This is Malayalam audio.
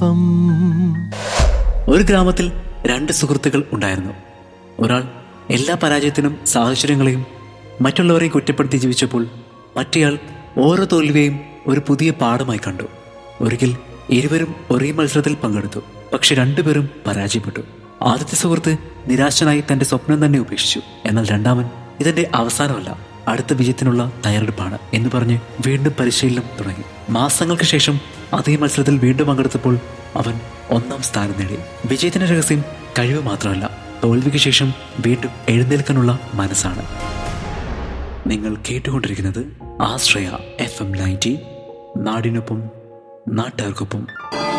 ഒപ്പം ഒരു ഗ്രാമത്തിൽ രണ്ട് സുഹൃത്തുക്കൾ ഉണ്ടായിരുന്നു ഒരാൾ എല്ലാ പരാജയത്തിനും സാഹചര്യങ്ങളെയും മറ്റുള്ളവരെ കുറ്റപ്പെടുത്തി ജീവിച്ചപ്പോൾ മറ്റേയാൾ ഓരോ തോൽവിയെയും ഒരു പുതിയ പാഠമായി കണ്ടു ഒരിക്കൽ ഇരുവരും ഒരേ മത്സരത്തിൽ പങ്കെടുത്തു പക്ഷെ രണ്ടുപേരും പരാജയപ്പെട്ടു ആദ്യത്തെ സുഹൃത്ത് നിരാശനായി തന്റെ സ്വപ്നം തന്നെ ഉപേക്ഷിച്ചു എന്നാൽ രണ്ടാമൻ ഇതെന്റെ അവസാനമല്ല അടുത്ത വിജയത്തിനുള്ള തയ്യാറെടുപ്പാണ് എന്ന് പറഞ്ഞ് വീണ്ടും പരിശീലനം തുടങ്ങി മാസങ്ങൾക്ക് ശേഷം അതേ മത്സരത്തിൽ വീണ്ടും പങ്കെടുത്തപ്പോൾ അവൻ ഒന്നാം സ്ഥാനം നേടി വിജയത്തിന്റെ രഹസ്യം കഴിവ് മാത്രമല്ല തോൽവിക്ക് ശേഷം വീണ്ടും എഴുന്നേൽക്കാനുള്ള മനസ്സാണ് നിങ്ങൾ കേട്ടുകൊണ്ടിരിക്കുന്നത് ആശ്രയ എഫ് എം നയൻറ്റി നാടിനൊപ്പം നാട്ടുകാർക്കൊപ്പം